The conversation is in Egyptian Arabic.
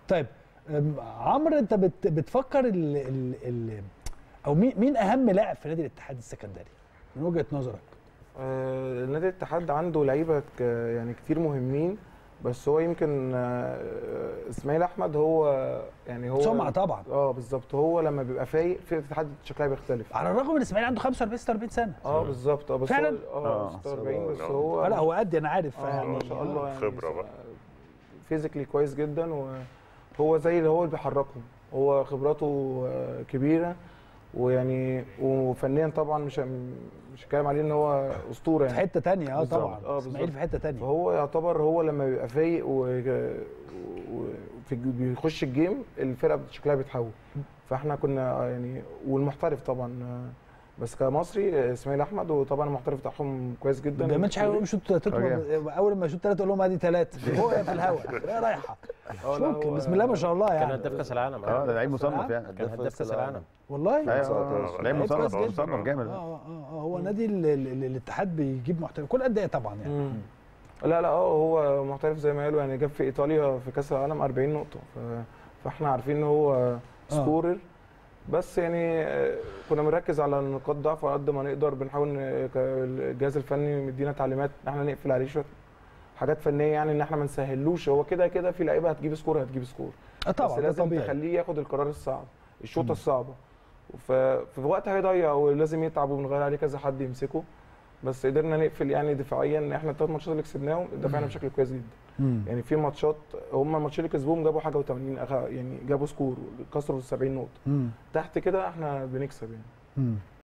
طيب أم، عمرو انت بت بتفكر ال ال ال او مين مين اهم لاعب في نادي الاتحاد السكندري من وجهه نظرك آه، نادي الاتحاد عنده لعيبه ك- يعني كتير مهمين بس هو يمكن آه، اسماعيل احمد هو يعني هو سمعه طبعا اه بالظبط هو لما بيبقى فايق في الاتحاد شكلها بيختلف على الرغم ان اسماعيل عنده 45 46 سنه اه بالظبط اه بس فعلاً؟ هو آه. اه 46 بس آه. هو لا هو قد انا عارف اه يعني ما شاء الله يعني خبرة بقى. فيزيكلي كويس جدا وهو زي اللي هو اللي بيحركهم هو خبراته آه، كبيره ويعني وفنيا طبعا مش مش هتكلم عليه ان هو اسطوره في يعني حته تانية اه بالظبط. طبعا آه، اسماعيل بالظبط. في حته تانية فهو يعتبر هو لما بيبقى فايق و... و... في بيخش الجيم الفرقه شكلها بيتحول فاحنا كنا يعني والمحترف طبعا بس كمصري اسماعيل احمد وطبعا المحترف بتاعهم كويس جدا ما بيعملش حاجه يقوم يشوط ثلاثه اول ما يشوط ثلاثه يقول لهم ادي ثلاثه هو في الهواء هي رايحه آه، مش لا، ممكن هو- بسم الله ما شاء الله كان يعني هداف كاس العالم اه ده لعيب مصنف يعني كان هداف كاس العالم والله ايوه آه، لعيب كويس مصنف جدا. مصنف جامد اه اه اه هو نادي ال- ال- ال- الاتحاد بيجيب محترف كل قد ايه طبعا يعني مم. لا لا اه هو محترف زي ما قالوا يعني جاب في ايطاليا في كاس العالم 40 نقطه ف... فاحنا عارفين ان هو سكورر بس يعني آه، كنا بنركز على نقاط ضعف على قد ما نقدر بنحاول ن- ك- الجهاز الفني مدينا تعليمات ان احنا نقفل عليه شويه حاجات فنيه يعني ان احنا ما نسهلوش هو كده كده في لعيبه هتجيب سكور هتجيب سكور اه طبعا بس ده لازم طبيعي تخليه ياخد القرار الصعب الشوطه الصعبه ففي وقت هيضيع ولازم يتعب وبنغير عليه كذا حد يمسكه بس قدرنا نقفل يعني دفاعيا ان احنا الثلاث ماتشات اللي كسبناهم دفعنا بشكل كويس جدا مم. يعني في ماتشات هم الماتشين اللي كسبوهم جابوا حاجه و80 يعني جابوا سكور كسروا ال 70 نقطه مم. تحت كده احنا بنكسب يعني مم.